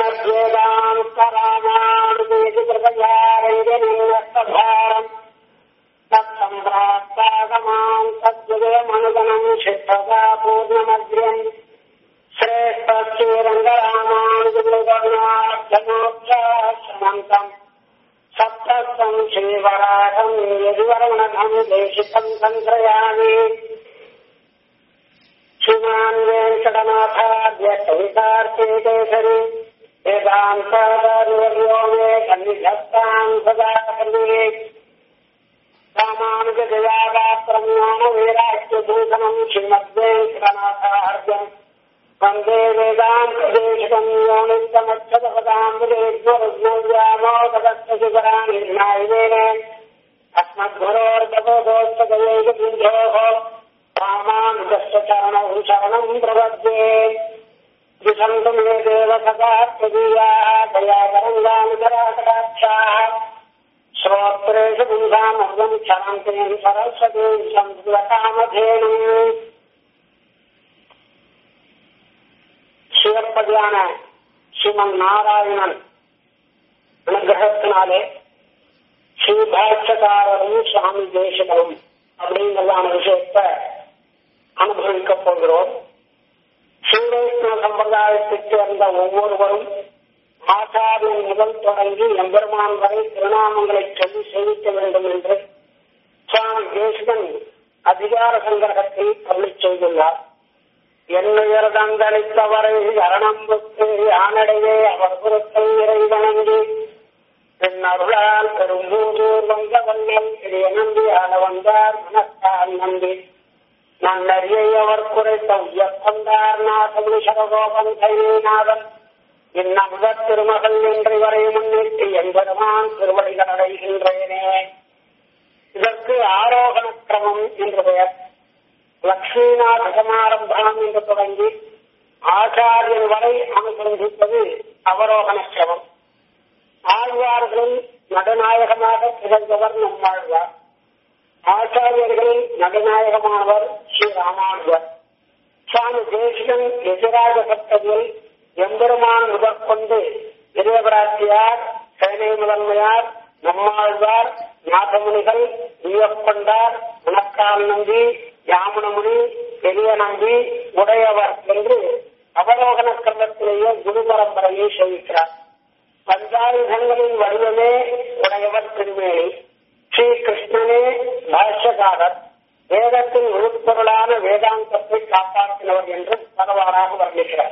श्रीमद्वेदान्तरामानुदेशिकृतयारैरनिन्यस्तभारम् तत्सम्प्राप्तागमान् तद्विजयमनुगणम् शिष्टता पूर्णमद्यम् श्रेष्ठश्रीरङ्गरामानुजगुरुकरुणार्थमोक्षाश्रमन्तम् सप्तम् श्रीवराहम् यदिवरणम् देशिकम् सङ्क्रयामि श्रीमान् वेङ्कटनाथाद्य कवितार्केकेसरि वेदान्ताचार्यो मे सन्निधत्ताम् सदा सर्वे रामानुजदयागात्रम् ज्ञानवैराग्यभूषणम् श्रीमद्वेङ्कटनाथार्यम् वन्दे वेदान्तदेशिकम् योनिस्तमक्षदपदाम्बुदेर्मरुग्नव्यामोदकस्तशिखरानिर्णायिनेन अस्मद्गुरोर्भगवतोस्तदयैकबिन्धोः रामानुजस्य चरणौ शरणम् प्रपद्ये द्विषन्तु मे देव सदा त्वदीयाः दयातरङ्गानुचराकटाक्षाः श्रोत्रेषु पुंसामर्गम् क्षरन्तीम् सरस्वतीम् संस्कृतकामधेनुम् சிவப்பதியான ஸ்ரீமன் நாராயணன் அனுகிரகத்தினாலே ஸ்ரீபாட்சக்காரரும் சுவாமி தேசகரும் அப்படிங்கிறதான விஷயத்தை அனுபவிக்க போகிறோம் ஸ்ரீவைஷ்ணவ சம்பிரதாயத்தைச் சேர்ந்த ஒவ்வொருவரும் ஆச்சாரியன் முதல் தொடங்கி எம்பெருமான் வரை திருநாமங்களை சொல்லி சேவிக்க வேண்டும் என்று சுவாமி தேசிகன் அதிகார சங்கிரகத்தில் அருளி செய்துள்ளார் என்னுயர் தந்தளித்தவரை அரணம்புக்கு யானடையே அவர் புறத்தை இறை வணங்கி பின் அருளால் பெரும்பூதூர் வந்த வல்லல் பெரிய நம்பி ஆள வந்தார் மனத்தால் நம்பி நன்னறியை அவர் குறைத்த உயர்த்தந்தார் நாசமுடி சரகோபன் கைநாதன் இந்நமுதத் திருமகள் என்று வரை முன்னிட்டு எம்பெருமான் திருவடிகள் அடைகின்றேனே இதற்கு ஆரோகண கிரமம் என்று பெயர் லக்ஷ்மிநாத சமாரம்பம் என்று தொடங்கி ஆச்சாரியன் வரை அனுசந்திப்பது அவரோகண சிரமம் ஆழ்வார்களில் நடுநாயகமாக திகழ்ந்தவர் நம்மாழ்வார் ஆச்சாரியர்களில் நடுநாயகமானவர் ஸ்ரீ ராமானுவர் சுவாமி தேசிகன் எதிராக சப்தத்தில் எம்பெருமான் முதற்கொண்டு இளையபிராட்டியார் சேனை முதன்மையார் நம்மாழ்வார் நாதமுனிகள் உயர்கொண்டார் உனக்கால் நம்பி யாமுனமுனி பெரிய நம்பி உடையவர் என்று அவரோகண கிரமத்திலேயே குரு பரம்பரையை சேவிக்கிறார் பஞ்சாயுதங்களின் வடிவமே உடையவர் திருமேனி ஸ்ரீ கிருஷ்ணனே பாஷ்யகாரர் வேதத்தின் உள்பொருளான வேதாந்தத்தை காப்பாற்றினவர் என்று பரவாறாக வர்ணிக்கிறார்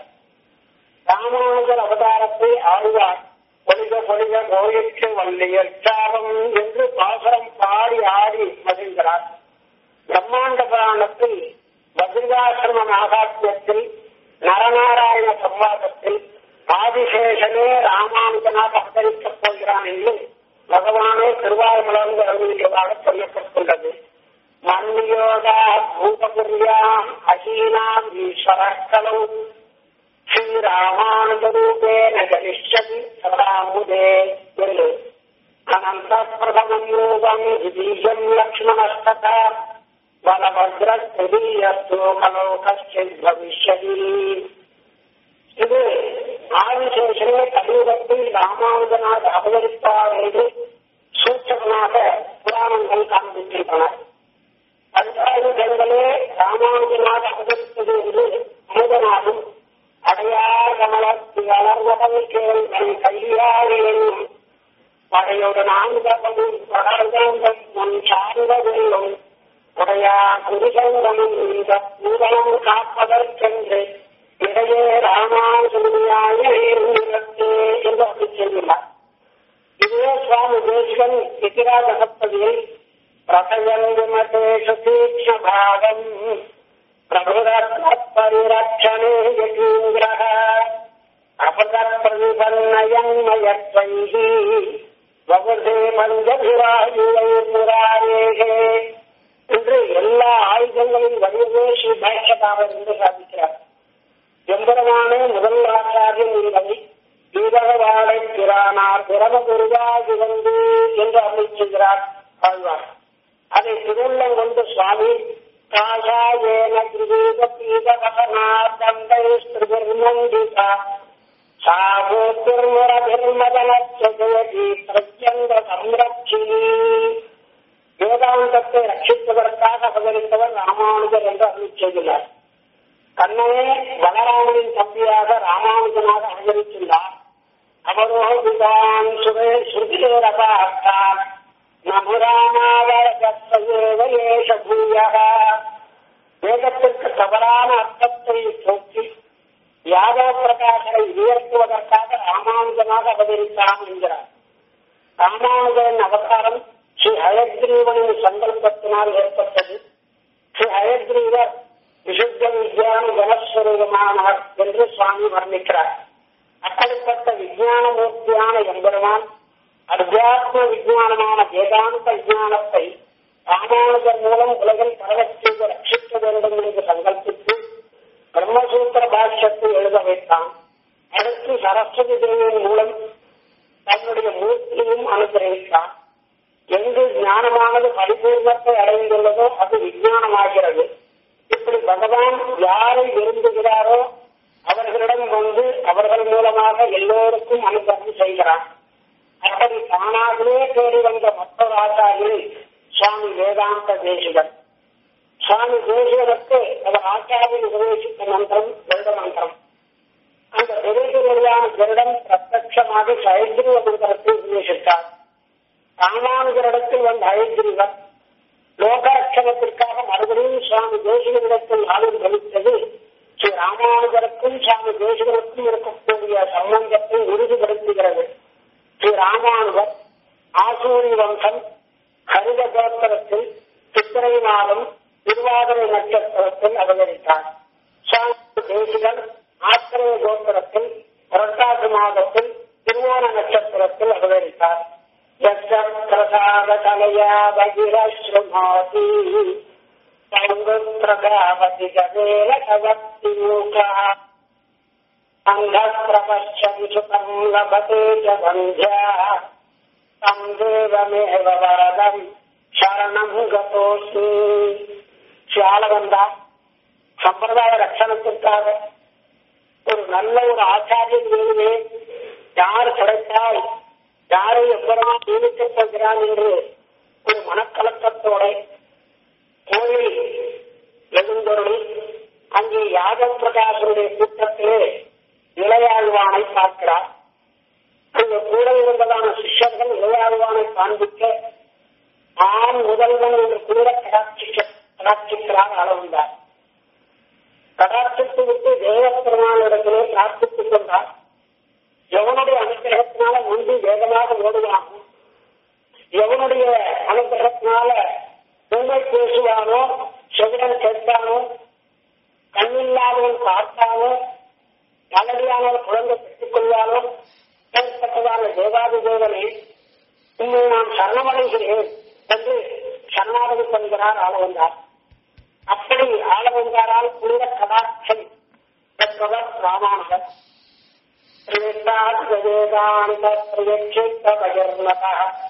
ராமானுஜர் அவதாரத்தை ஆழ்வார் பொலிக பொலிக கோயிற்று வள்ளியர் சாபம் என்று பாசுரம் பாடி ஆடி மகிழ்கிறார் பிரம்மாண்ட புராணத்தில் பத்ரிகாசிரம நாகாத்தியத்தில் நரநாராயண சம்வாதத்தில் ஆதிசேஷனே ராமானுஜனாக அவதரிக்கப் போகிறான் என்று பகவானே திருவாரூர்ந்து அருளியதாக சொல்லப்பட்டுள்ளது மன்னியோகா பூதபுரியாம் அசீனாம் ஈஸ்வரக்கலௌ ஸ்ரீராமானுஜரூபேன ஜனிஷ்யதி சதாமுதே என்று அனந்த பிரதமம் ரூபம் விதீயம் லக்ஷ்மணஸ்ததா பலபத்ரஸ்திரீயஸ்து கலோ கஷ்டித் பவிஷ்யதி இது ஆதிசேஷனே கலியுகத்தில் ராமானுஜனாக அவதரிப்பார் என்று சூச்சகமாக புராணங்கள் காண்பிக்கின்றன பஞ்சாயுதங்களே ராமானுஜனாக அவதரித்தது என்று அமுதனாகும் அடையார் கமலத்து வளர்வதன் கேள் தன் கையாளியும் படையோடு நான்கமும் தொடர்ந்தம் முன் சார்ந்ததுள்ளும் உடையா குருசங்கமும் இந்த பூதனம் காப்பதற்கென்று இடையே ராமானுஜனியாக என்று அப்படி சொல்கிறார் இதுவே சுவாமி தேசிகன் எதிராக சப்ததியில் பிரசயன் விமதேஷு தீட்ச பாகம் பிரபுரத்னப்பரிரட்சணே யதீந்திரः அபதப்பிரதிபன்னயன்மயத்வைः வகுதே மஞ்சபிராயுரைமுராரேகே என்று எல்லா ஆயுதங்களின் வடிவமே ஸ்ரீ பாஷ்யகாரர் என்று சாதிக்கிறார் எம்பெருமானே முதல் ஆச்சாரியன் என்பதை தீபகவாடை பிரானார் பிரம குருவாகி வந்து என்று அருளை செய்கிறார் ஆழ்வார் அதை திருவுள்ளம் கொண்டு சுவாமி காஷாயேன கிரீத பீதவசனா தந்தை ஸ்திருமண்டிதா சாமூர்மரபிர்மதனி பிரத்யங்க சம்ரட்சினி வேதாந்தத்தை ரட்சிப்பதற்காக அவதரித்தவர் ராமானுஜர் என்று அருள் செய்துள்ளார் கண்ணனே பலராமனின் தம்பியாக ராமானுஜனாக அவதரித்துள்ளார் அவரோ விதான் சுரே ஸ்ருதிரபார்த்தார் நமுராமாவரேஷ பூயக வேதத்திற்கு தவறான அர்த்தத்தை போக்கி யாதவ பிரகாசரை உயர்த்துவதற்காக ராமானுஜனாக அவதரித்தான் என்கிறார் ராமானுஜன் அவதாரம் ஸ்ரீ ஹயக்ரீவனின் சங்கல்பத்தினால் ஏற்பட்டது ஸ்ரீ ஹயக்ரீவர் விசுத்த விஜயான ஜனஸ்வரூபமானவர் என்று சுவாமி வர்ணிக்கிறார் அப்படிப்பட்ட விஜயான மூர்த்தியான எம்பெருமான் அத்தியாத்ம விஜயானமான வேதாந்த விஜயானத்தை ராமானுஜர் மூலம் உலகில் பரவச் செய்து ரட்சிக்க வேண்டும் என்று சங்கல்பித்து பிரம்மசூத்திர பாஷ்யத்தை எழுத வைத்தான் அடுத்து சரஸ்வதி தேவியின் மூலம் தன்னுடைய மூர்த்தியும் அனுகிரகித்தான் எங்கு ஞானமானது பரிபூர்ணத்தை அடைந்துள்ளதோ அது விஞ்ஞானமாகிறது இப்படி பகவான் யாரை விரும்புகிறாரோ அவர்களிடம் வந்து அவர்கள் மூலமாக எல்லோருக்கும் அனுகிரகம் செய்கிறான் அப்படி தானாகவே தேடி வந்த மற்றொரு ஆச்சாரியன் சுவாமி வேதாந்த தேசிகன் சுவாமி தேசிகனுக்கு அவர் ஆச்சாரியன் உபதேசித்த மந்திரம் வேத மந்திரம் அந்த விரைவிலான கருடம் பிரத்யமாக சைத்ரீவ மந்திரத்தை உபதேசித்தார் ராமானுஜரிடத்தில் வந்த ஐத்ரீவர் லோகரட்சணத்திற்காக மறுபடியும் சுவாமி தேசிகனிடத்தில் ஆளும் கழித்தது ஸ்ரீ ராமானுஜருக்கும் சுவாமி தேசிகனுக்கும் இருக்கக்கூடிய சம்பந்தத்தை உறுதிப்படுத்துகிறது ஸ்ரீ ராமானுஜர் ஆசூரி வம்சம் ஹரித கோத்திரத்தில் சித்திரை மாதம் திருவாதிரை நட்சத்திரத்தில் அவதரித்தார் சுவாமி தேசிகன் ஆத்திரய கோத்திரத்தில் புரட்டாசி மாதத்தில் திருவோண நட்சத்திரத்தில் அவதரித்தார் பிரசாத கலையா பகிரஸ்ருமாதி சங்குத்ரகாவதி கவேல கவத்தி மூகா अन्धप्रपश्यन् सुतम् लभते च बन्ध्या तम् देवमेव वरदम् शरणम् गतोऽस्मि சியாளவந்தா சம்பிரதாய ரட்சணத்திற்காக ஒரு நல்ல ஒரு ஆச்சாரியன் வேணுமே யார் கிடைத்தால் யாரை எவ்வளவு நியமிக்கப் போகிறான் என்று ஒரு மனக்கலக்கத்தோட கோயில் எழுந்தொருள் அங்கே யாக பிரகாசனுடைய கூட்டத்திலே இளையாழ்வானை பார்க்கிறார் அங்கு கூட இருந்ததான சிஷ்யர்கள் இளையாழ்வானை காண்பிக்க ஆண் முதல்வன் என்று கூட கடாட்சிக்க கடாட்சிக்கிறார் அளவுந்தார் கடாட்சித்து விட்டு தேவப்பெருமானிடத்திலே பிரார்த்தித்துக் கொண்டார் எவனுடைய அனுகிரகத்தினால முன்பு வேகமாக ஓடுவானோ எவனுடைய அனுகிரகத்தினால உண்மை பேசுவானோ செவிடன் கேட்பானோ கண்ணில்லாதவன் பார்த்தானோ நல்லடியானவர் குழந்தை பெற்றுக் கொள்வாரோ ஏற்பட்டதான தேவாதி தேவனை உண்மை நான் சரணமடைகிறேன் என்று சரணாகதி கொள்கிறார் ஆளவந்தார் அப்படி ஆளவந்தாரால் குளிர கடாட்சம் பெற்றவர் ராமானுஜர் வேதாந்த பிரயட்சித்த பகிர்ணதா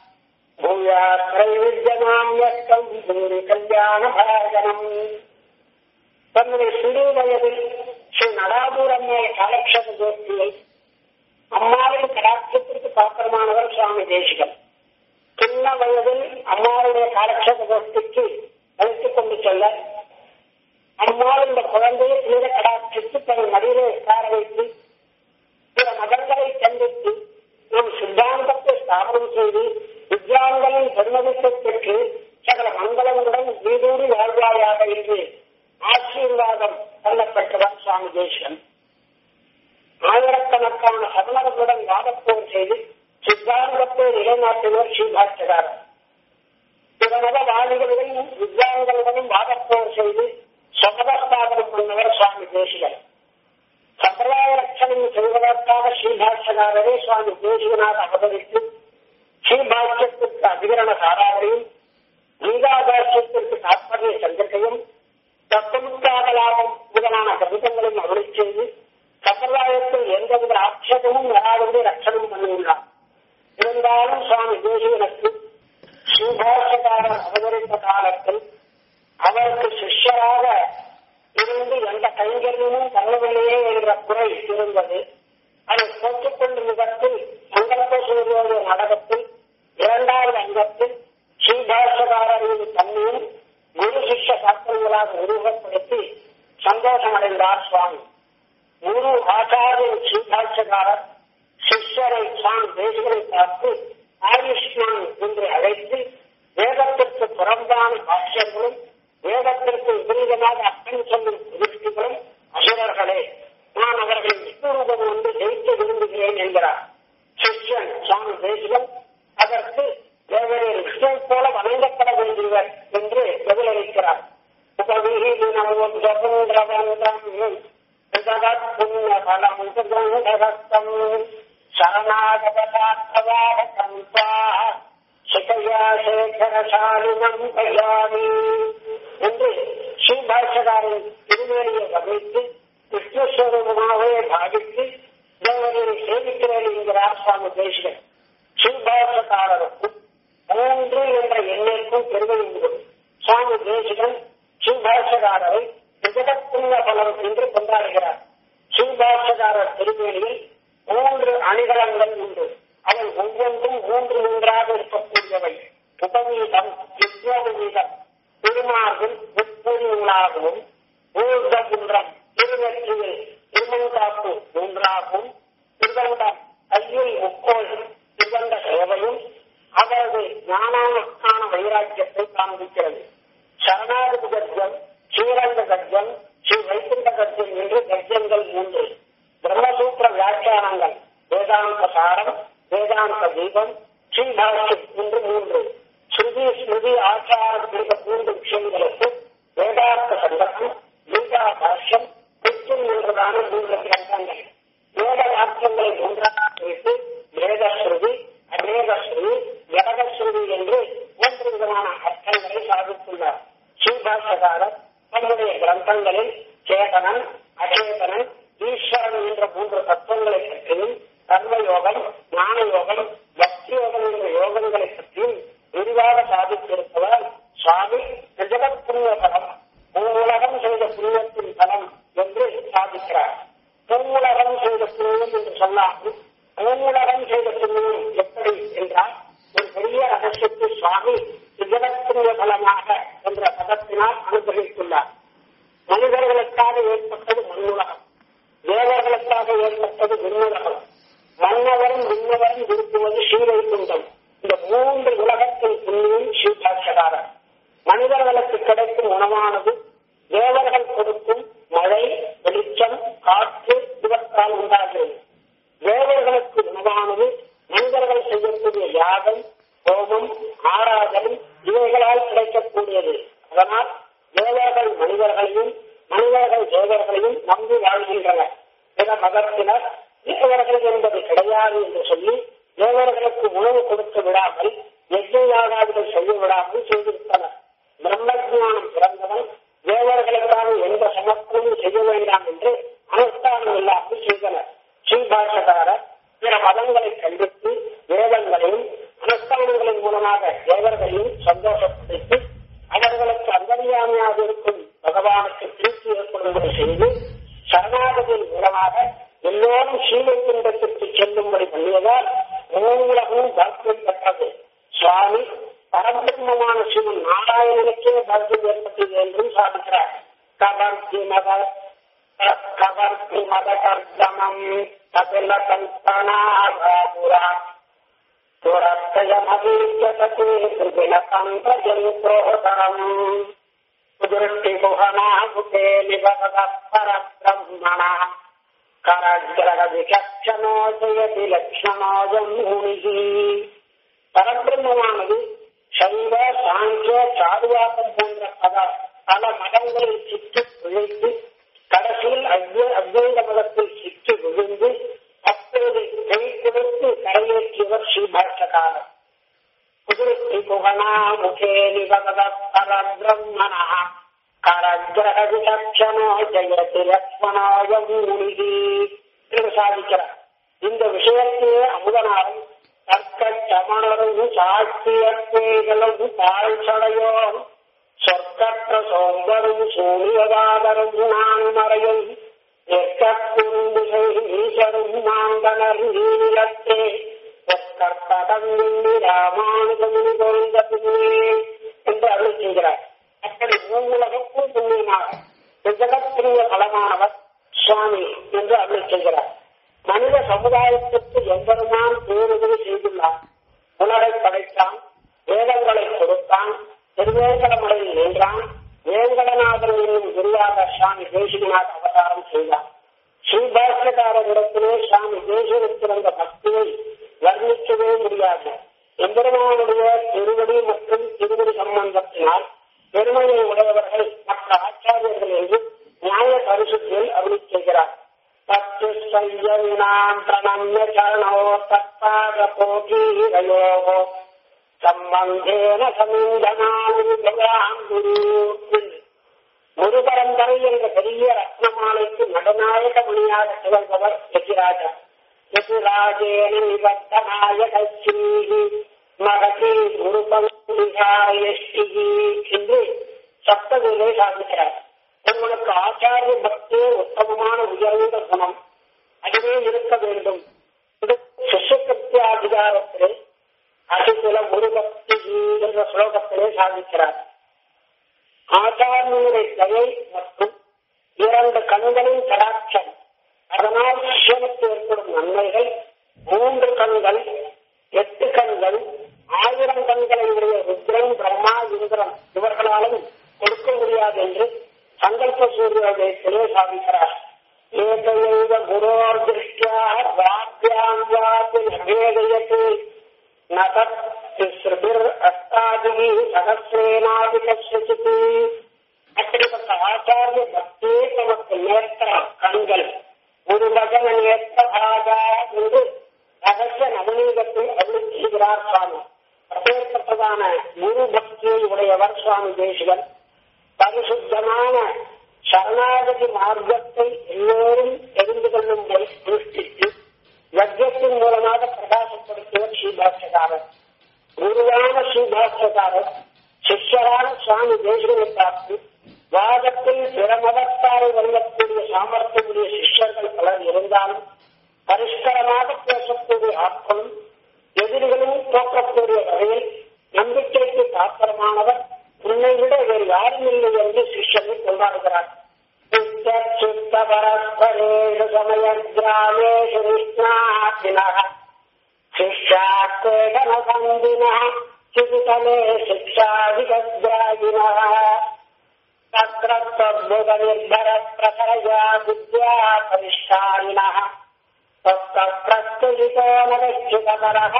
பூயாத்திரைவிஜமாமியம் பூரி கல்யாண பாகனம் தன்னுடைய சிறு வயதில் ஸ்ரீ நடாபூர் அம்மையை காலக்ஷேப கோஷ்டியை அம்மாவின் கடாட்சத்திற்கு பாத்திரமானவர் சுவாமி தேசிகம் சின்ன வயதில் அம்மாவுடைய காலக்ஷேப கோஷ்டிக்கு அழைத்துக் கொண்டு செல்ல அம்மாவின் இந்த குழந்தையை தீர கடாட்சித்து தன் மடியிலே உட்கார வைத்து சில மதங்களை சந்தித்து நம் சித்தாந்தத்தை ஸ்தாபனம் செய்து வித்யாங்களின் பெருமதிப்பை பெற்று சகல மங்களங்களுடன் வீடூடி வாழ்வாயாக என்று ஆசீர்வாதம் தள்ளப்பட்டவர் சுவாமி தேசன் ஆயிரக்கணக்கான சரணர்களுடன் வாதப்போர் செய்து சித்தாந்தத்தை நிலைநாட்டினர் ஸ்ரீபாட்சகாரர் பிறமத வாதிகளுடன் வித்யாங்களுடனும் வாதப்போர் செய்து சமதஸ்தாபனம் பண்ணவர் சுவாமி தேசிகர் சம்பிரதாய ரட்சணம் செய்வதற்காக ஸ்ரீபாட்சகாரரே சுவாமி தேசிகனாக அவதரித்து ஸ்ரீபாட்சத்திற்கு அதிகரண சாராவரையும் கீதாபாஷ்யத்திற்கு தாற்பரிய சங்கத்தையும் தத்துவத்தாகலாபம் முதலான கவிதங்களும் அருளை செய்து சம்பிரதாயத்தில் எந்தவித ஆட்சேபமும் வராதபடி ரட்சணம் பண்ணியுள்ளார் இருந்தாலும் சுவாமி தேசிகனுக்கு ஸ்ரீபாஷகாரர் அவதரித்த காலத்தில் அவருக்கு சிஷ்யராக இருந்து எந்த கைங்கரியமும் பண்ணவில்லையே என்ற குறை இருந்தது அதை போட்டுக் கொண்டிருந்தத்தில் சங்கல்ப சூரியோதய நாடகத்தில் இரண்டாவது அங்கத்தில் ஸ்ரீபாஷகாரின் தன்மையும் குரு சிஷ்ய சாஸ்திரங்களாக உருவப்படுத்தி சந்தோஷமடைந்தார் சுவாமி குரு ஆச்சாரியன் ஸ்ரீபாஷகாரர் சிஷ்யரை சுவாமி தேசிகரை பார்த்து ஆயுஷ்மான் என்று அழைத்து வேதத்திற்கு புறம்பான பாஷ்யங்களும் வேதத்திற்கு விபரீதமாக அர்த்தம் சொல்லும் திருஷ்டிகளும் அசுரர்களே நான் அவர்களின் விஸ்வரூபம் வந்து ஜெயிக்க விரும்புகிறேன் என்கிறார் சிஷ்யன் சுவாமி தேசிகன் அதற்கு தேவரே விஷ்ணு போல வணங்கப்பட வேண்டியவர் என்று பதிலளிக்கிறார் உபவீதினமும் ஜபுந்திரவந்தம் புண்ணிய பலம் சுகந்தரஸ்தம் சரணாகதாத்தவாரகம் சிகையா சேகரசாலினம் பயாமி என்று ஸ்ரீபாஷகாரின் திருவேலியை கவனித்து கிருஷ்ணஸ்வரூபமாகவே பாவித்து தேவரை சேவிக்கிறேன் என்கிறார் சுவாமி தேசிகன் ஸ்ரீபாஷகாரருக்கும் மூன்று என்ற எண்ணிற்கும் பெருமை உண்டு சுவாமி தேசிகன் ஸ்ரீபாஷகாரரை விஜகப்புண்ணிய பலம் என்று கொண்டாடுகிறார் ஸ்ரீபாஷகாரர் திருவேலியில் மூன்று அணிகலங்கள் உண்டு அவை ஒவ்வொன்றும் மூன்று மூன்றாக இருக்கக்கூடியவை உபவீதம் யுத்தோபவீதம் திருமார்பில் உட்பொருளாகவும் ஊர்த குன்றம் திருவெற்றியில் திருமங்காப்பு மூன்றாகவும் திருவண்டம் கையில் முக்கோள் திருவண்ட சேவையும் அவரது ஞானான வைராக்கியத்தை காண்பிக்கிறது சரணாகதி கர்ஜம் ஸ்ரீரங்க கர்ஜம் ஸ்ரீ வைகுண்ட கர்ஜம் என்று கர்ஜங்கள் மூன்று பிரம்மசூத்திர வியாக்கியானங்கள் வேதாந்த சாரம் வேதாந்த தீபம் ஸ்ரீபாஷ்யம் என்று மூன்று ஸ்ருதி ஸ்மிருதி ஆச்சாரம் என்ற மூன்று விஷயங்களுக்கு வேதாந்த சந்தகம் கீதா பாஷ்யம் கிருஷ்ணன் என்றதான மூன்று கிரந்தங்கள் வேத வாக்கியங்களை ஒன்றாக வைத்து வேதஸ்ருதி அநேகஸ்ருதி ஜடகஸ்ருதி என்று மூன்று விதமான அர்த்தங்களை சாதித்துள்ளார் ஸ்ரீபாஷகாரர் தன்னுடைய கிரந்தங்களில் சேதனன் அச்சேதனன் ஈஸ்வரன் என்ற மூன்று தத்துவங்களை பற்றியும் கர்மயோகம் ஞான யோகம் பக்தி யோகம் என்ற யோகங்களை பற்றியும் விரிவாக சாதித்திருப்பதால் சுவாமி ஜெகத் புண்ணிய பலம் பூவுலகம் செய்த புண்ணியத்தின் பலம் என்று சாதிக்கிறார் பூவுலகம் செய்த புண்ணியம் என்று சொன்னாலும் பூவுலகம் செய்த புண்ணியம் எப்படி என்றால் ஒரு பெரிய ரகசியத்தை சுவாமி ஜெகத் புண்ணிய பலமாக என்ற பதத்தினால் அனுகிரகித்துள்ளார் மனிதர்களுக்காக ஏற்பட்டது மண்ணுலகம் தேவர்களுக்காக ஏற்பட்டது விண்ணுலகம் மன்னவரும் விண்ணவரும் விரும்புவது ஸ்ரீவைகுண்டம் இந்த மூன்று உலகத்தின் புண்ணியம் ஸ்ரீபாட்சகாரர் மனிதர்களுக்கு கிடைக்கும் உணவானது தேவர்கள் கொடுக்கும் மழை வெளிச்சம் காற்று இவற்றால் உண்டாகிறது தேவர்களுக்கு உணவானது மனிதர்கள் செய்யக்கூடிய யாகம் ஹோமம் ஆராதனை இவைகளால் கிடைக்கக்கூடியது அதனால் தேவர்கள் மனிதர்களையும் மனிதர்கள் தேவர்களையும் நம்பி வாழ்கின்றனர் பிற மதத்தினர் தேவர்கள் என்பது கிடையாது என்று சொல்லி தேவர்களுக்கு உணவு கொடுத்து விடாமல் யஜ்ஞாகாதிகள் செய்ய விடாமல் செய்திருந்தனர் பிரம்மஜானம் பிறந்தவன் தேவர்களுக்காக எந்த சமர்ப்பமும் செய்ய வேண்டாம் என்று அனுஷ்டானம் இல்லாமல் செய்தனர் ஸ்ரீபாஷகாரர் பிற மதங்களை கண்டித்து வேதங்களையும் அனுஷ்டானங்களின் மூலமாக தேவர்களையும் சந்தோஷப்படுத்தி அவர்களுக்கு அந்தரியாமையாக இருக்கும் பகவானுக்கு திருப்தி ஏற்படும்படி செய்து சரணாகதியின் மூலமாக எல்லோரும் ஸ்ரீவைகுண்டத்திற்கு செல்லும்படி பண்ணியதால் மூலமும் பாக்கியம் பெற்றது சுவாமி பரபிரம்மமான சிவன் நாராயணனுக்கே பாக்கியம் ஏற்பட்டது என்றும் சாதிக்கிறார் கவர்த்தி மத கவர்த்தி மத கர்தமம் கபில கல்பனாபுரா துரத்தயமதீச்சதே திருவினதந்திரஜந்தோதரம் दृष्टिगुहनाहुते निवदः परब्रह्मणः करग्रहविचक्षणो जयति लक्ष्मणोऽयम् मुनिः பரபிரம்மமானது சைவ சாங்கிய சாருவாக்கம் போன்ற பல பல மதங்களில் சிக்கி பிழைத்து கடைசியில் அத்வை அத்வைத மதத்தில் சிக்கி விழுந்து அப்போது கை கொடுத்து கரையேற்றியவர் ஸ்ரீபாஷகாரர் புதுத்தி புகனா முகே நிபகத பரபிரம்மண கரகிரக விசக்ஷனோ ஜெயதி லக்ஷ்மணோயம் முனிகி என்று சாதிக்கிறார் இந்த விஷயத்தையே அமுதனாரும் தர்க்க சமணரும் சாட்சியத்தேகளும் தாழ்ச்சடையோ சொற்கற்ற சோம்பரும் சூழியவாதரும் நான் மறையும் எக்கக்குறும்புகை ஈசரும் மாந்தனர் நீளத்தே எக்கற்பதம் எண்ணி ராமானுஜமுனி தோன்ற பின்னே என்று அருள் செய்கிறார் அப்படி மூவுலகக்கும் புண்ணியமாக ஜகத்பிரிய பலமானவர் சுவாமி என்று அருள் செய்கிறார் மனித சமுதாயத்திற்கு எம்பெருமான் பேருதவி செய்துள்ளார் உலகை படைத்தான் வேதங்களை கொடுத்தான் திருவேங்கடமலையில் நின்றான் வேங்கடநாதன் என்னும் குருவாக சுவாமி தேசிகநாத் அவதாரம் செய்தார் ஸ்ரீபாஷ்யகாரரிடத்திலே சுவாமி தேசிகத்திருந்த பக்தியை வர்ணிக்கவே முடியாது எம்பெருமானுடைய திருவடி மற்றும் திருவடி சம்பந்தத்தினால் பெருமையை உடையவர்கள் மற்ற ஆச்சாரியர்கள் என்று நியாய பரிசுத்தியில் அருளி செய்கிறார் தத்து சையவினாம் பிரணம்ய சரணோ தத்பாத போகீரயோகோ சம்பந்தேன சமீந்தனாம் குரு குரு பரம்பரை என்ற பெரிய ரத்னமாலைக்கு நடுநாயக மணியாக திகழ்பவர் எதிராஜா எதிராஜேன நிபத்தநாயக ஸ்ரீஹி மகதி குரு பங்குகாயஷ்டிகி என்று சப்தகுலே சாதிக்கிறார் உங்களுக்கு ஆச்சாரிய பக்தியே உத்தமமான உயர்ந்த குணம் அதுவே இருக்க வேண்டும் இது சிஷ்யகத்தியாதிகாரத்திலே அதிகுல குரு பக்தி என்ற ஸ்லோகத்திலே சாதிக்கிறார் ஆச்சாரியனுடைய தயை மற்றும் இரண்டு கண்களின் கடாட்சம் அதனால் சிவனுக்கு ஏற்படும் நன்மைகள் மூன்று கண்கள் எட்டு கண்கள் ஆயிரம் கண்களை உடைய ருத்ரன் பிரம்மா இந்திரன் இவர்களாலும் கொடுக்க முடியாது என்று சங்கல்ப சூரியோதயத்திலே சாதிக்கிறார் ஏகையைவ குரோர் திருஷ்டியா வாத்தியாம் வாத்து நபேதயத்து நதத் திஸ்ருபிர் அஸ்தாதிகி சகசிரேனாதி கசித்து அப்படிப்பட்ட ஆச்சாரிய பக்தியே தமக்கு நேர்த்த கண்கள் ஒரு பகன நேர்த்த பாகா என்று ரகசிய நவநீதத்தை அருள் செய்கிறார் சுவாமி அப்பேற்பட்டதான குரு பக்தியை உடையவர் சுவாமி தேசிகன் பரிசுத்தமான சரணாகதி மார்க்கத்தை எல்லோரும் தெரிந்து கொள்ளும்படி திருஷ்டித்து யஜ்யத்தின் மூலமாக பிரகாசப்படுத்தியவர் ஸ்ரீபாஷ்யகாரர் குருவான ஸ்ரீபாஷ்யகாரர் சிஷ்யரான சுவாமி தேசிகனை பார்த்து வாதத்தில் பிற மதத்தாரை வெல்லக்கூடிய சாமர்த்தியமுடைய சிஷ்யர்கள் பலர் இருந்தாலும் பரிஷ்கரமாக பேசக்கூடிய ஆட்களும் எதிரிகளும் தோற்றக்கூடிய வகையில் நம்பிக்கைக்கு பாத்திரமானவர் உன்னை விட வேறு யாரும் இல்லை என்று சிஷ்யர்கள் கொண்டாடுகிறார் சித்த பரஸ்பரேஷு சமய கிராமேஷு நிஷ்ணாபினः शिष्यात्वेदन सन्दिनः चिकितले शिक्षाधिकग्राहिणः तत्र त्वद्भुतनिर्भर प्रसरया विद्या परिष्कारिणः तत्र प्रत्युजितो न गच्छितपरः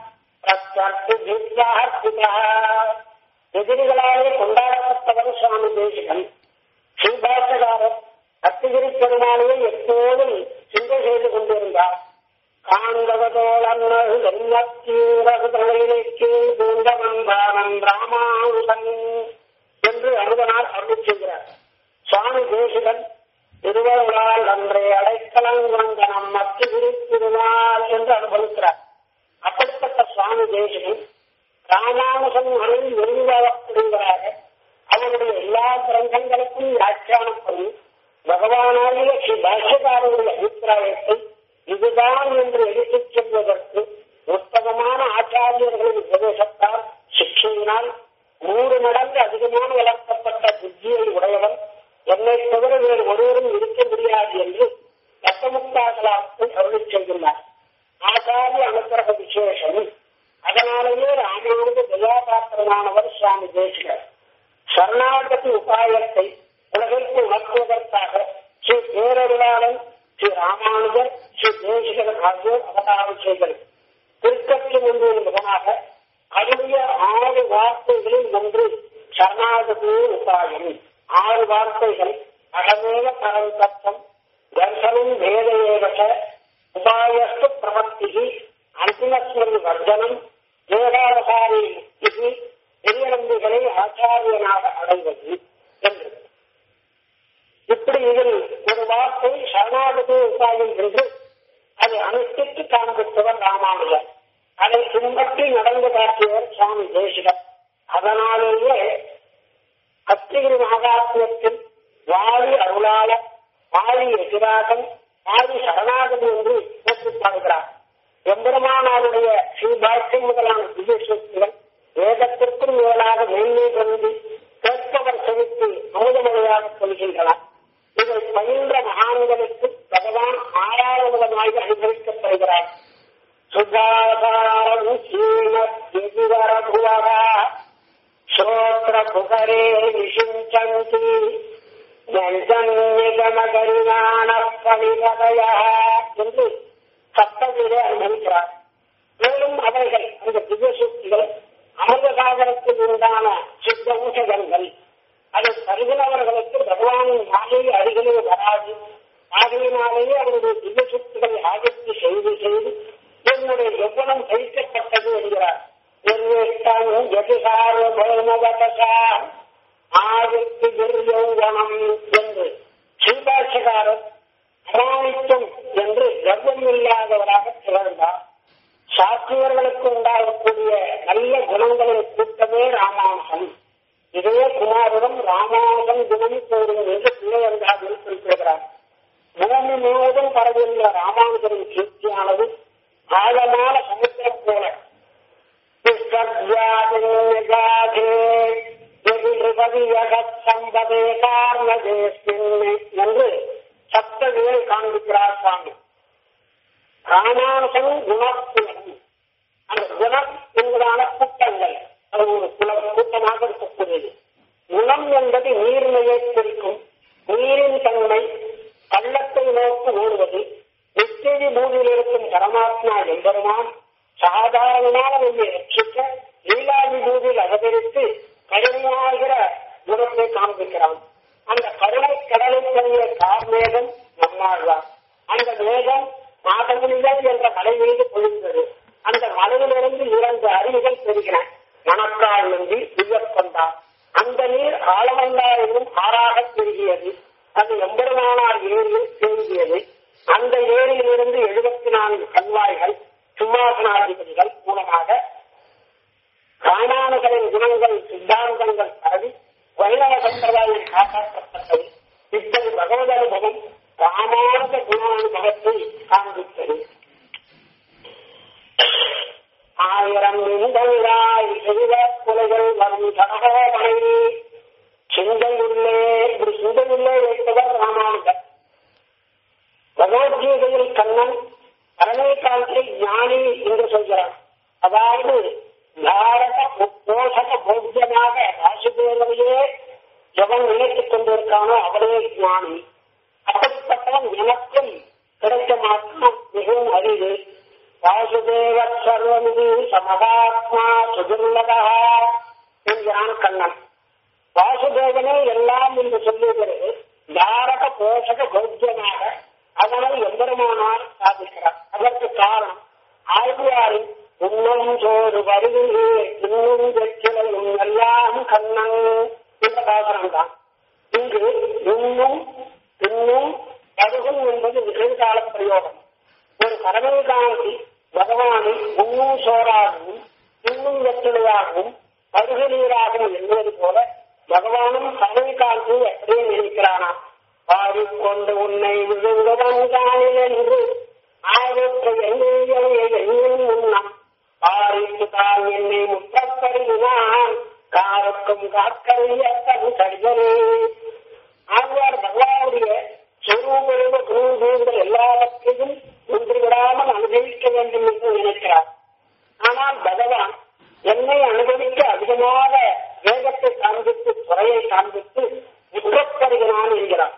பிரத்யர்த்தித்யார்த்திதः எதிரிகளாலே கொண்டாடப்பட்டவர் சுவாமி தேசிகன் ஸ்ரீபாஷகாரர் அத்திகிரி பெருமாளையை எப்போதும் சிந்தை செய்து கொண்டிருந்தார் காந்தவதோளன்னது எண்ணத்தீரகுதலைக்கு பூந்தவந்தானம் ராமானுசன் என்று அமுதனால் அருள் செய்கிறார் சுவாமி தேசிகன் திருவருளால் அன்றே அடைக்கலங்குரங்கனம் மத்திகிரி திருநாள் என்று அனுபவிக்கிறார் அப்படிப்பட்ட சுவாமி தேசிகன் ராமானுசன் மனைவி நெருங்காவப்படுகிறாக அவருடைய எல்லா கிரந்தங்களுக்கும் வியாக்கியானம் பண்ணி பகவானாகிய ஸ்ரீ பாஷ்யகாரருடைய அபிப்பிராயத்தை இதுதான் என்று எடுத்துச் செல்வதற்கு உத்தமமான ஆச்சாரியர்களின் உபதேசத்தால் சிக்ஷையினால் நூறு மடங்கு அதிகமான வளர்க்கப்பட்ட புத்தியை உடையவன் என்னை தவிர வேறு ஒருவரும் இருக்க முடியாது என்று ரத்தமுக்தாகலாவுக்கு அருள் செய்துள்ளார் ஆச்சாரிய அனுகிரக விசேஷம் அதனாலேயே ராமானுஜ தயாபாத்திரமானவர் சுவாமி தேசிகர் சரணாகதி உபாயத்தை உலகிற்கு உணர்த்துவதற்காக ஸ்ரீ பேரருளாளன் ஸ்ரீ ராமானுஜர் ஸ்ரீ தேசிகன் ஆகியோர் அவதாரம் செய்தது திருக்கட்சி ஒன்றின் முகமாக அவருடைய ஆறு வார்த்தைகளில் ஒன்று சரணாகதி உபாயம் ஆறு வார்த்தைகள் அகமேவ பரம் தத்துவம் தர்சனம் வேத ஏவச உபாயஸ்து பிரவர்த்தி அந்திமஸ்மரி வர்ஜனம் வேதாவசாரி இது பெரிய நம்பிகளை ஆச்சாரியனாக அடைவது என்று இப்படி இதில் ஒரு வார்த்தை சரணாகதி உபாயம் என்று அதை அனுஷ்டித்து காண்பித்தவர் ராமானுஜர் அதை பின்பற்றி நடந்து காட்டியவர் சுவாமி தேசிகர் அதனாலேயே அத்திகிரி மகாத்மியத்தில் வாழி அருளாள ஆதி எதிராகம் ஆதி சரணாகதி என்று போற்றி பாடுகிறார் எம்பெருமானாருடைய ஸ்ரீபாஷ்யம் முதலான திவ்ய சக்திகள் வேதத்திற்கும் மேலாக மேன்மை கொண்டு கேட்பவர் செலுத்தி அமுதமொழியாக சொல்கின்றனர் இதை பயின்ற மகான்களுக்கு பகவான் ஆறாவதமாய் அனுபவிக்கப்படுகிறார் சுகாதாரம் சீனத்யதிவர புவரா ஸ்ரோத்ர புகரே விசிஞ்சந்தி நிகமகரிஞான பணிவதையா என்று சப்தத்திலே அனுபவிக்கிறார் மேலும் அவர்கள் அந்த திவ்ய சக்திகள் அமிர்தசாகரத்தில் உண்டான சித்த ஊசகங்கள் அதை பருகினவர்களுக்கு பகவானின் மாயை அருகிலே வராது ஆகையினாலேயே அவருடைய திவ்ய சக்திகளை ஆகத்தி செய்து செய்து என்னுடைய எவ்வளம் கழிக்கப்பட்டது என்கிறார் ஆதித்து யௌவனம் என்று ஸ்ரீபாட்சகாரர் அமானித்தம் என்று கர்வம் இல்லாதவராக திகழ்ந்தார் சாஸ்திரியர்களுக்கு உண்டாகக்கூடிய நல்ல குணங்களின் கூட்டமே ராமானுசம் இதே குமாரிடம் ராமானுசம் குணம் கூறும் என்று பிள்ளையர்காவில் குறிப்பிடுகிறார் பூமி முழுவதும் பரவியுள்ள ராமானுஜரின் கீர்த்தியானது ஆழமான சமுத்திரம் போல சம்பதே என்று சப்தவியை காண்பிக்கிறார் சுவாமி ராமானுசன் குணக்குலம் அந்த குணம் என்பதான கூட்டங்கள் அது ஒரு குலம் கூட்டமாக இருக்கக்கூடியது குணம் என்பது நீர்மையை குறிக்கும் நீரின் தன்மை பள்ளத்தை நோக்கி ஓடுவது நிச்சய பூமியில் இருக்கும் பரமாத்மா என்பதுமான் சாதாரணமான நம்மை ரட்சிக்க லீலாதி பூமியில் அவதரித்து கடுமையாகிற குணத்தை காண்பிக்கிறான் அந்த கருணை கடலை தங்கிய கார்மேகம் நம்மாழ்வார் அந்த மேகம் மாதமுனிகள் என்ற மலை மீது பொழிந்தது அந்த மலையிலிருந்து இரண்டு அருவிகள் பெறுகின மணக்கால் நம்பி உயர்கொண்டார் அந்த நீர் ஆழமந்தாரிலும் ஆறாக பெருகியது அது எம்பெருமானார் ஏரியில் தேங்கியது அந்த ஏரியிலிருந்து எழுபத்தி நான்கு கல்வாய்கள் சிம்மாசனாதிபதிகள் மூலமாக ராமானுகரின் குணங்கள் சித்தாந்தங்கள் பரவி வைணவ சம்பிரதாயம் காப்பாற்றப்பட்டது இப்படி பகவத் அனுபவம் ராமானுக குணானுபவத்தை காண்பித்தது ஆயிரம் நின்றவிழாய் செய்த கொலைகள் வரும் சடகோபனை சிந்தையுள்ளே இப்படி சிந்தையுள்ளே வைத்தவர் ராமானுஜர் பகவத்கீதையில் கண்ணன் பரமேகாந்தை ஞானி என்று சொல்கிறார் அதாவது பாரத போஷக போக்கியமாக வாசுதேவனையே எவன் நினைத்துக் கொண்டிருக்கானோ அவரே ஞானி அப்படிப்பட்டவன் எனக்கும் கிடைக்க மாற்றம் மிகவும் அரிது வாசுதேவ சர்வமிதி சமகாத்மா சுதுர்லதா என்கிறான் கண்ணன் வாசுதேவனே எல்லாம் என்று சொல்லுகிறது தாரக போஷக போக்கியமாக அதனை எம்பெருமானார் சாதிக்கிறார் அதற்கு காரணம் ஆழ்வாரின் உண்ணும் சோறு வருகிறே இன்னும் வெற்றிலையும் எல்லாம் கண்ணன் என்ற பாசனம் தான் இங்கு இன்னும் இன்னும் பருகும் என்பது நிகழ்கால பிரயோகம் ஒரு பரமேகாந்தி பகவானை உண்ணும் சோறாகவும் இன்னும் வெற்றிலையாகவும் பருகு நீராகவும் எண்ணுவது போல பகவானும் பரமேகாந்தி அப்படியே நினைக்கிறானா பாடிக்கொண்டு உன்னை விழுந்தவன் காணில் என்று ஆயிரத்து எண்ணியும் முன்னம் பாரித்து தான் என்னை முற்றப்பருகினான் காருக்கும் காக்கரிய தன் கடிதனே ஆழ்வார் பகவானுடைய சொரூப குருபூங்கள் எல்லாவற்றையும் ஒன்று விடாமல் அனுபவிக்க வேண்டும் என்று நினைக்கிறார் ஆனால் பகவான் என்னை அனுபவிக்க அதிகமாக வேகத்தை காண்பித்து துறையை காண்பித்து முற்றப்படுகிறான் என்கிறார்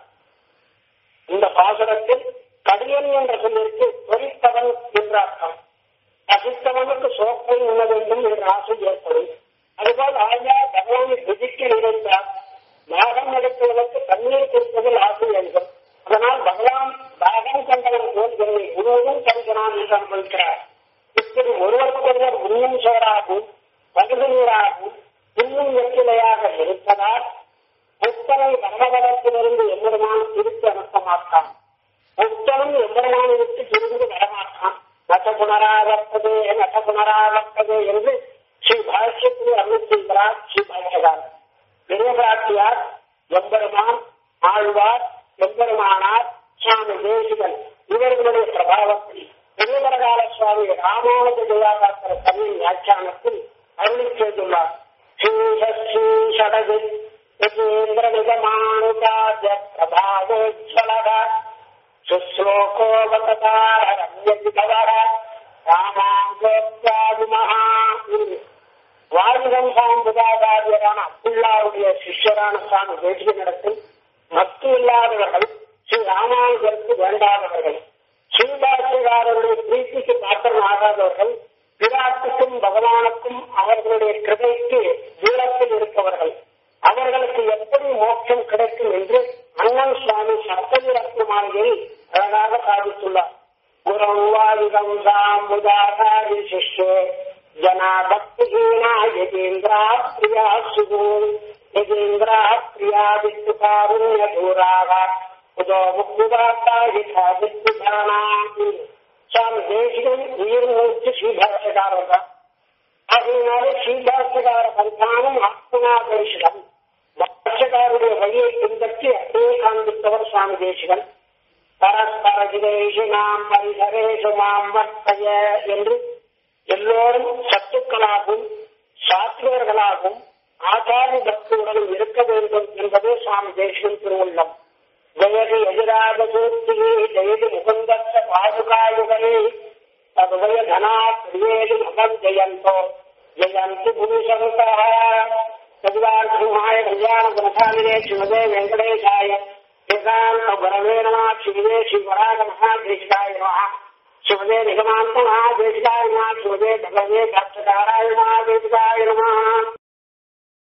இந்த பாசனத்தில் கடியன் என்ற சொல்லிற்கு பொறித்தவன் என்ற அர்த்தம் பசித்தவனுக்கு சோப்பை உண்ண வேண்டும் என்ற ஆசை ஏற்படும் அதுபோல் ஆழ்வார் பகவானை புதிக்க நினைத்தார் தாகம் எடுப்பதற்கு தண்ணீர் கொடுப்பதில் ஆசை எழுதும் அதனால் பகவான் தாகம் கொண்டவன் போல் என்னை முழுவதும் தருகிறான் என்று அனுபவிக்கிறார் இப்படி ஒருவருக்கொருவர் உண்ணும் சோறாகவும் பகுதி நீராகவும் இன்னும் வெற்றிலையாக இருப்பதால் முத்தனை வரவதத்திலிருந்து எம்பெருமான் திருப்பி அனுப்ப மாட்டான் முத்தனும் எம்பெருமானை விட்டு பிரிந்து வரமாட்டான் நட்ட புனராவர்த்தது நட்ட புனராவர்த்தது என்று ஸ்ரீ பாஷ்யத்தில் அருள் செய்கிறார் ஸ்ரீ பாஷ்யகார் பெரியபிராட்டியார் எம்பெருமான் ஆழ்வார் எம்பெருமானார் சுவாமி தேசிகன் இவர்களுடைய பிரபாவத்தில் பெரியவரகால சுவாமி ராமானுஜ ஜெயாபாத்திர தமிழ் வியாக்கியானத்தில் அருளி செய்துள்ளார் ஸ்ரீஷடகு யஜேந்திர நிகமானுஜாஜ பிரபாவோஜ்வலக சுஸ்லோகோபதாரண்யவிதவர ராமாங்கோத்யாதிமகா வாயுகம் சாம்புதாதாரியரான அப்புல்லாவுடைய சிஷ்யரான சுவாமி தேசிகனிடத்தில் மத்து இல்லாதவர்கள் ஸ்ரீ ராமானுஜருக்கு வேண்டாதவர்கள் ஸ்ரீபாஷ்யகாரருடைய பிரீத்திக்கு பாத்திரம் ஆகாதவர்கள் பிராட்டுக்கும் பகவானுக்கும் அவர்களுடைய கிருபைக்கு தூரத்தில் இருப்பவர்கள் அவர்களுக்கு எப்படி மோட்சம் கிடைக்கும் என்று அண்ணன் சுவாமி சப்தவி ரத்னமாளிகையில் அழகாக சாதித்துள்ளார் குரவாயுதம் சாம்புதாதாரி சிஷ்யே ஜனா பக்திஹீனா யதீந்திரா பிரியா சுகோ யதீந்திரா பிரியா வித்து காருண்ய தூராக உதோ முக்திதாத்தாகி சாதித்துதானா சுவாமி தேசிகன் உயிர் மூச்சு ஸ்ரீபாஷகாரர் தான் அதனால ஸ்ரீபாஷகார பந்தானம் ஆத்மனா தரிசனம் பாஷகாருடைய வழியை பின்பற்றி அப்படியே காண்பித்தவர் சுவாமி தேசிகன் பரஸ்பர ஜிதேஷினாம் பரிசரேஷு மாம் வர்த்தய என்று எல்லோரும் சத்துக்களாகவும் சாத்வர்களாகவும் ஆச்சாரி பக்தியுடன் இருக்க வேண்டும் என்பதே சுவாமி தேசிகன் திருவுள்ளம் ஜெயதி எதிராக சூர்த்தியே ஜெயதி முகுந்தத்த பாதுகாயுகனே ததுவய தனா பிரியேதி மகம் ஜெயந்தோ ஜெயந்தி புருஷந்தா சதுவார் சிம்ஹாய கல்யாண குணசாலினே சிவதே வெங்கடேசாய ஏகாந்த குரவே நம சிவதே ஸ்ரீவராக மகாதேசிகாய நம சிவதே நிகமாந்த மகாதேசிகாய நம சிவதே பகவே பக்தகாராய மகாதேசிகாய நம